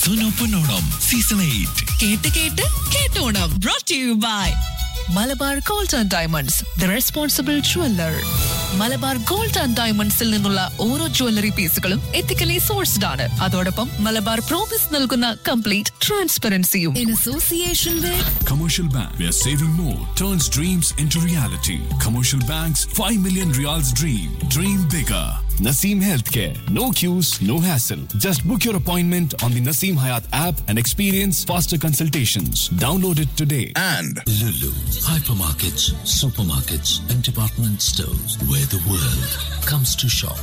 സുനോ പൊന്നോണം season eight കേട്ട് കേട്ട് കേട്ടോണം brought you by Malabar Gold and Diamonds the responsible jeweller Malabar Gold and ഡയമണ്ട്സിൽ നിന്നുള്ള ഓരോ ജ്വല്ലറി പീസുകളും എത്തിക്കലി സോഴ്സ്ഡ് ആണ് അതോടൊപ്പം മലബാർ പ്രോമിസ് നൽകുന്ന കംപ്ലീറ്റ് ട്രാൻസ്പെറൻസിയും in association with Commercial Bank, where saving more turns dreams into reality. Commercial Bank's 5 million reals dream. Dream bigger. Naseem Healthcare. No queues, no hassle. Just book your appointment on the Naseem Hayat app and experience faster consultations. Download it today. and Lulu hypermarkets, supermarkets, and department stores where the world comes to shop.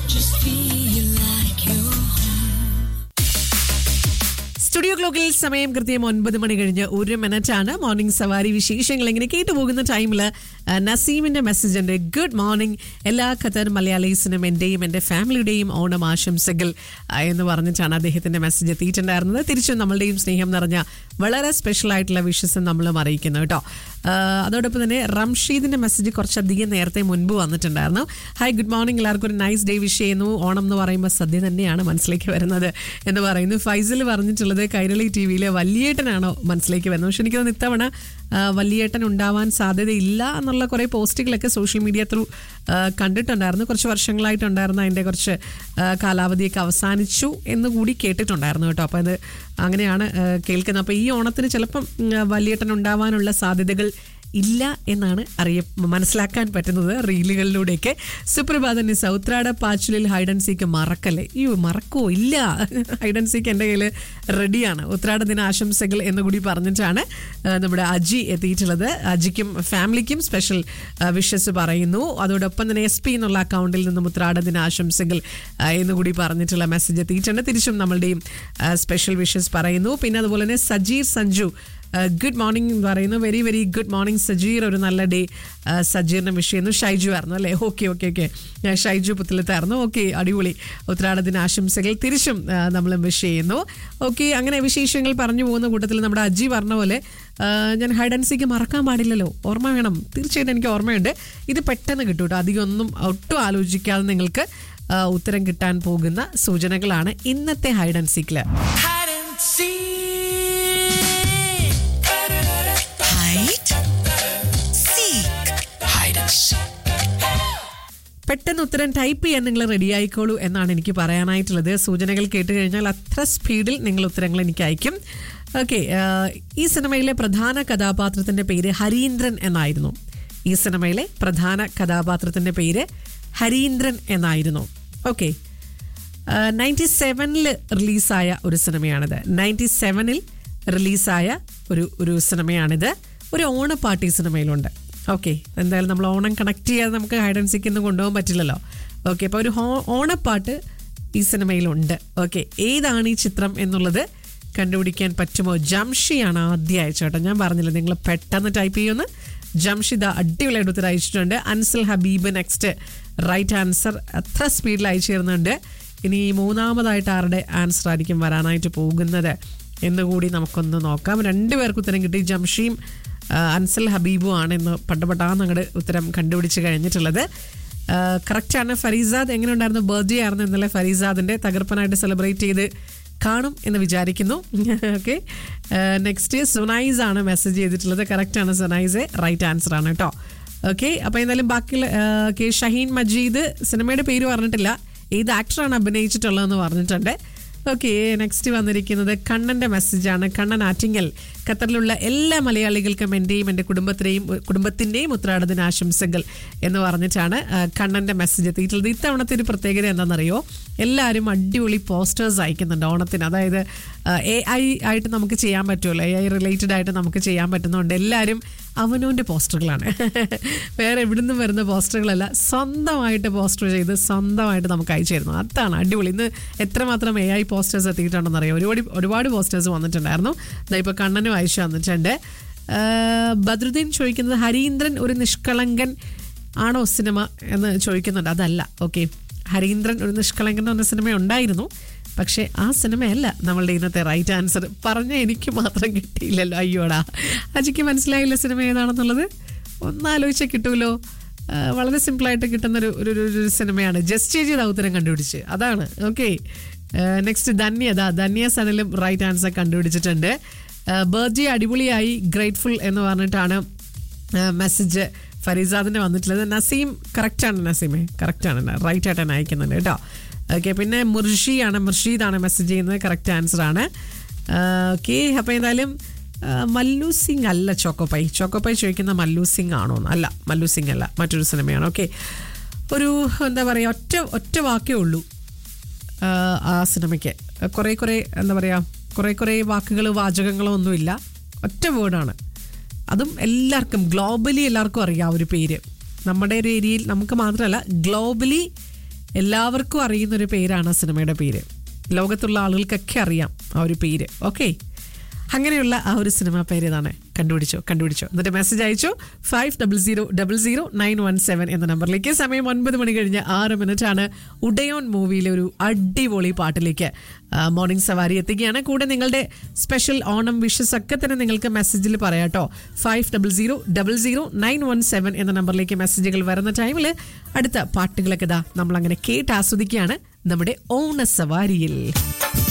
Studio ക്ലോക്കിൽ സമയം കൃത്യം ഒൻപത് മണി കഴിഞ്ഞ് ഒരു minute ആണ് morning സവാരി വിശേഷങ്ങൾ ഇങ്ങനെ കേട്ടു പോകുന്ന ടൈമിൽ നസീമിന്റെ മെസ്സേജ് ഉണ്ട് ഗുഡ് മോർണിംഗ് എല്ലാ ഖത്തർ മലയാളീസിനും എന്റെയും എന്റെ ഫാമിലിയുടെയും ഓണം ആശംസകൾ ആ, എന്ന് പറഞ്ഞിട്ടാണ് അദ്ദേഹത്തിന്റെ മെസ്സേജ് എത്തിയിട്ടുണ്ടായിരുന്നത് തിരിച്ചും നമ്മളുടെയും സ്നേഹം നിറഞ്ഞ വളരെ സ്പെഷ്യൽ ആയിട്ടുള്ള വിഷസ് നമ്മളും അറിയിക്കുന്നു കേട്ടോ ആ, അതോടൊപ്പം തന്നെ റംഷീദിന്റെ മെസ്സേജ് കുറച്ചധികം നേരത്തെ മുൻപ് വന്നിട്ടുണ്ടായിരുന്നു ഹായ് ഗുഡ് മോർണിംഗ് എല്ലാവർക്കും ഒരു നൈസ് ഡേ വിഷ് ചെയ്യുന്നു ഓണം എന്ന് പറയുമ്പോൾ സദ്യ തന്നെയാണ് മനസ്സിലേക്ക് വരുന്നത് എന്ന് പറയുന്നു ഫൈസൽ പറഞ്ഞിട്ടുള്ളത് കൈരളി ടി വിയിലെ വലിയേട്ടനാണോ മനസ്സിലേക്ക് വരുന്നത് പക്ഷെ എനിക്ക് തോന്നുന്നു ഇത്തവണ ആ, വലിയേട്ടൻ ഉണ്ടാവാൻ സാധ്യതയില്ല എന്നുള്ള കുറേ പോസ്റ്റുകളൊക്കെ സോഷ്യൽ മീഡിയ ത്രൂ കണ്ടിട്ടുണ്ടായിരുന്നു കുറച്ച് വർഷങ്ങളായിട്ടുണ്ടായിരുന്ന അതിൻ്റെ കുറച്ച് ആ, കാലാവധിയൊക്കെ അവസാനിച്ചു എന്ന് കൂടി കേട്ടിട്ടുണ്ടായിരുന്നു കേട്ടോ അപ്പോൾ അത് അങ്ങനെയാണ് ആ, കേൾക്കുന്നത് അപ്പോൾ ഈ ഓണത്തിന് ചിലപ്പം ഉം, വലിയേട്ടൻ ഉണ്ടാവാനുള്ള സാധ്യതകൾ ഇല്ല എന്നാണ് അറിയ മനസ്സിലാക്കാൻ പറ്റുന്നത് റീലുകളിലൂടെയൊക്കെ സുപ്രഭാതൻ സൗത്രാട പാച്ചുലിൽ ഹൈഡ് ആൻഡ് സീക്ക് മറക്കല്ലേ അയ്യോ മറക്കോ ഇല്ല ഹൈഡ് ആൻഡ് സീക്ക് എൻ്റെ കയ്യിൽ റെഡിയാണ് ഉത്രാട ദിന ആശംസകൾ എന്ന് കൂടി പറഞ്ഞിട്ടാണ് ആ, നമ്മുടെ അജി എത്തിയിട്ടുള്ളത് അജിക്കും ഫാമിലിക്കും സ്പെഷ്യൽ വിഷസ് പറയുന്നു അതോടൊപ്പം തന്നെ എസ് പി എന്നുള്ള അക്കൗണ്ടിൽ നിന്നും ഉത്രാട ദിന ആശംസകൾ ആ, എന്ന് കൂടി പറഞ്ഞിട്ടുള്ള മെസ്സേജ് എത്തിയിട്ടുണ്ട് തിരിച്ചും നമ്മളുടെയും സ്പെഷ്യൽ വിഷസ് പറയുന്നു പിന്നെ അതുപോലെ തന്നെ സജീർ സഞ്ജു ഗുഡ് മോർണിംഗ് എന്ന് പറയുന്നു very very good morning Sajeer ഒരു നല്ല ഡേ സജീറിനെ വിഷ് ചെയ്യുന്നു ഷൈജു ആയിരുന്നു അല്ലേ ഓക്കെ ഓക്കെ ഓക്കെ ഷൈജു പുത്തിലത്തായിരുന്നു ഓക്കെ അടിപൊളി ഉത്രാടത്തിന് ആശംസകൾ തിരിച്ചും നമ്മൾ വിഷ് ചെയ്യുന്നു ഓക്കെ അങ്ങനെ വിശേഷങ്ങൾ പറഞ്ഞു പോകുന്ന കൂട്ടത്തിൽ നമ്മുടെ അജി പറഞ്ഞ പോലെ ആ, ഞാൻ ഹൈഡൻസിക്ക് മറക്കാൻ പാടില്ലല്ലോ ഓർമ്മ വേണം തീർച്ചയായിട്ടും എനിക്ക് ഓർമ്മയുണ്ട് ഇത് പെട്ടെന്ന് കിട്ടും കേട്ടോ അധികം ഒന്നും ഒട്ടും ആലോചിക്കാതെ നിങ്ങൾക്ക് ആ, ഉത്തരം കിട്ടാൻ പോകുന്ന സൂചനകളാണ് ഇന്നത്തെ ഹൈഡൻസിക്കിൽ hide seek Hide and seek. പെട്ടെന്ന് ഉത്തരം ടൈപ്പ് ചെയ്യാൻ നിങ്ങൾ റെഡി ആയിക്കോളൂ എന്നാണ് എനിക്ക് പറയാനായിട്ടുള്ളത് സൂചനകൾ കേട്ട് കഴിഞ്ഞാൽ അത്ര സ്പീഡിൽ നിങ്ങൾ ഉത്തരങ്ങൾ എനിക്ക് അയക്കും ഓക്കെ ഈ സിനിമയിലെ പ്രധാന കഥാപാത്രത്തിന്റെ പേര് ഹരീന്ദ്രൻ എന്നായിരുന്നു ഈ സിനിമയിലെ പ്രധാന കഥാപാത്രത്തിന്റെ പേര് ഹരീന്ദ്രൻ എന്നായിരുന്നു ഓക്കെ നയൻറ്റി സെവനിൽ റിലീസായ ഒരു സിനിമയാണിത് നയൻറ്റി സെവനിൽ റിലീസായ ഒരു ഒരു സിനിമയാണിത് ഒരു ഓണപ്പാട്ട് ഈ സിനിമയിലുണ്ട് ഓക്കെ എന്തായാലും നമ്മൾ ഓണം കണക്ട് ചെയ്യാതെ നമുക്ക് ഹൈഡൻസിക്ക് ഒന്നും കൊണ്ടുപോകാൻ പറ്റില്ലല്ലോ ഓക്കെ അപ്പോൾ ഒരു ഹോ- ഓണപ്പാട്ട് ഈ സിനിമയിലുണ്ട് ഓക്കെ ഏതാണ് ഈ ചിത്രം എന്നുള്ളത് കണ്ടുപിടിക്കാൻ പറ്റുമോ ജംഷിയാണ് ആദ്യം അയച്ചോട്ടെ ഞാൻ പറഞ്ഞില്ല നിങ്ങൾ പെട്ടെന്ന് ടൈപ്പ് ചെയ്യുമെന്ന് ജംഷിദ അടിപൊളിയായിട്ട് ഉത്തരം അയച്ചിട്ടുണ്ട് Ansal Habeeb next right answer അത്ര സ്പീഡിൽ അയച്ചു തരുന്നുണ്ട് ഇനി മൂന്നാമതായിട്ട് ആരുടെ ആൻസർ ആയിരിക്കും വരാനായിട്ട് പോകുന്നത് എന്നുകൂടി നമുക്കൊന്ന് നോക്കാം രണ്ടുപേർക്ക് ഉത്തരം കിട്ടി ജംഷിയും ആ, അൻസൽ ഹബീബും ആണ് ഇന്ന് പട്ടപട്ടാന്ന് അങ്ങോട്ട് ഉത്തരം കണ്ടുപിടിച്ച് കഴിഞ്ഞിട്ടുള്ളത് കറക്റ്റാണ് ഫരീസാദ് എങ്ങനെ ഉണ്ടായിരുന്നു ബർത്ത്ഡേ ആയിരുന്നു ഇന്നലെ ഫരീസാദിന്റെ തകർപ്പനായിട്ട് സെലിബ്രേറ്റ് ചെയ്ത് കാണും എന്ന് വിചാരിക്കുന്നു ഓക്കെ നെക്സ്റ്റ് സുനൈസ് ആണ് മെസ്സേജ് ചെയ്തിട്ടുള്ളത് കറക്റ്റാണ് സുനൈസ് റൈറ്റ് ആൻസർ ആണ് കേട്ടോ ഓക്കെ അപ്പോൾ എന്തായാലും ബാക്കിയുള്ള കെ ഷഹീൻ മജീദ് സിനിമയുടെ പേര് പറഞ്ഞിട്ടില്ല ഏത് ആക്ടറാണ് അഭിനയിച്ചിട്ടുള്ളതെന്ന് പറഞ്ഞിട്ടുണ്ട് ഓക്കെ നെക്സ്റ്റ് വന്നിരിക്കുന്നത് കണ്ണന്റെ മെസ്സേജാണ് കണ്ണൻ ആറ്റിങ്ങൽ ഖത്തറിലുള്ള എല്ലാ മലയാളികൾക്കും എൻ്റെയും എൻ്റെ കുടുംബത്തിൻ്റെയും കുടുംബത്തിൻ്റെയും ഉത്രാടദിന ആശംസകൾ എന്ന് പറഞ്ഞിട്ടാണ് ആ, കണ്ണന്റെ മെസ്സേജ് എത്തിയിട്ടുള്ളത് ഇത്തവണത്തെ ഒരു പ്രത്യേകത എന്താണെന്നറിയോ എല്ലാവരും അടിപൊളി പോസ്റ്റേഴ്സ് അയക്കുന്നുണ്ട് ഓണത്തിന് അതായത് എ ഐ ആയിട്ട് നമുക്ക് ചെയ്യാൻ പറ്റുമല്ലോ എ ഐ റിലേറ്റഡ് ആയിട്ട് നമുക്ക് ചെയ്യാൻ പറ്റുന്നതുകൊണ്ട് എല്ലാവരും അവനോൻ്റെ പോസ്റ്ററുകളാണ് വേറെ എവിടുന്നും വരുന്ന പോസ്റ്ററുകളല്ല സ്വന്തമായിട്ട് പോസ്റ്റർ ചെയ്ത് സ്വന്തമായിട്ട് നമുക്ക് അയച്ചു തരുന്നു അതാണ് അടിപൊളി ഇന്ന് എത്രമാത്രം എ ഐ പോസ്റ്റേഴ്സ് എത്തിയിട്ടുണ്ടെന്ന് അറിയാം ഒരുപാട് ഒരുപാട് പോസ്റ്റേഴ്സ് വന്നിട്ടുണ്ടായിരുന്നു ദാ ഇപ്പോൾ കണ്ണനും അയച്ചു വന്നിട്ടുണ്ട് ആ, ബദ്രുദ്ദീൻ ചോദിക്കുന്നത് ഹരീന്ദ്രൻ ഒരു നിഷ്കളങ്കൻ ആണോ സിനിമ എന്ന് ചോദിക്കുന്നുണ്ട് അതല്ല ഓക്കെ ഹരീന്ദ്രൻ ഒരു നിഷ്കളങ്കൻ എന്ന് പറഞ്ഞ സിനിമ ഉണ്ടായിരുന്നു പക്ഷേ ആ സിനിമയല്ല നമ്മളുടെ ഇന്നത്തെ റൈറ്റ് ആൻസർ പറഞ്ഞ എനിക്ക് മാത്രം കിട്ടിയില്ലല്ലോ അയ്യോടാ അജിക്ക് മനസ്സിലായില്ല സിനിമ ഏതാണെന്നുള്ളത് ഒന്നാലോചിച്ചാൽ കിട്ടുമല്ലോ ആ, വളരെ സിമ്പിളായിട്ട് കിട്ടുന്ന ഒരു ഒരു ഒരു- ഒരു സിനിമയാണ് ജസ്റ്റ് ചേച്ചി ഉത്തരം കണ്ടുപിടിച്ച് അതാണ് ഓക്കെ നെക്സ്റ്റ് ധന്യത ധന്യ സനലും റൈറ്റ് ആൻസർ കണ്ടുപിടിച്ചിട്ടുണ്ട് ബർത്ത്ഡേ അടിപൊളിയായി ഗ്രേറ്റ്ഫുൾ എന്ന് പറഞ്ഞിട്ടാണ് മെസ്സേജ് ഫരീസാദിന്റെ വന്നിട്ടുള്ളത് നസീം കറക്റ്റാണ് നസീമേ കറക്റ്റാണ് റൈറ്റ് ആയിട്ട് തന്നെ അയക്കുന്നുണ്ട് കേട്ടോ ഓക്കെ പിന്നെ മുർഷിയാണ് മുർഷീദാണ് മെസ്സേജ് ചെയ്യുന്നത് കറക്റ്റ് ആൻസർ ആണ് ഓക്കെ അപ്പോൾ എന്തായാലും ആ, മല്ലു സിംഗ് അല്ല ചോക്കോപ്പൈ ചോക്കോപ്പൈ ചോദിക്കുന്ന മല്ലു സിംഗ് ആണോ എന്ന്? അല്ല മല്ലു സിംഗ് അല്ല മറ്റൊരു സിനിമയാണ് ഓക്കെ ഒരു എന്താ പറയുക ഒറ്റ ഒറ്റ വാക്കേ ഉള്ളൂ ആ, ആ സിനിമയ്ക്ക് കുറേ കുറേ എന്താ പറയുക കുറേ കുറേ വാക്കുകൾ വാചകങ്ങളോ ഒന്നുമില്ല ഒറ്റ വേർഡാണ് അതും എല്ലാവർക്കും ഗ്ലോബലി എല്ലാവർക്കും അറിയാം ആ ഒരു പേര് നമ്മുടെ ഒരു ഏരിയയിൽ നമുക്ക് മാത്രമല്ല ഗ്ലോബലി എല്ലാവർക്കും അറിയുന്ന ഒരു പേരാണ് ആ സിനിമയുടെ പേര് ലോകത്തുള്ള ആളുകൾക്കൊക്കെ അറിയാം ആ ഒരു പേര് ഓക്കെ അങ്ങനെയുള്ള ആ ഒരു സിനിമ പേര് ഇതാണ് കണ്ടുപിടിച്ചോ കണ്ടുപിടിച്ചോ എന്നിട്ട് മെസ്സേജ് അയച്ചു five double zero double zero nine one seven എന്ന നമ്പറിലേക്ക് സമയം ഒൻപത് മണി കഴിഞ്ഞ് ആറ് മിനിറ്റ് ആണ് ഉഡയോൺ മൂവിയിലെ ഒരു അടിപൊളി പാട്ടിലേക്ക് ആ, മോർണിംഗ് സവാരി എത്തുകയാണ് കൂടെ നിങ്ങളുടെ സ്പെഷ്യൽ ഓണം വിഷസ് ഒക്കെ തന്നെ നിങ്ങൾക്ക് മെസ്സേജിൽ പറയാട്ടോ five double zero double zero nine one seven എന്ന നമ്പറിലേക്ക് മെസ്സേജുകൾ വരുന്ന ടൈമിൽ അടുത്ത പാട്ടുകളൊക്കെ ഇതാ നമ്മൾ അങ്ങനെ കേട്ട് ആസ്വദിക്കുകയാണ് നമ്മുടെ ഓണ സവാരിയിൽ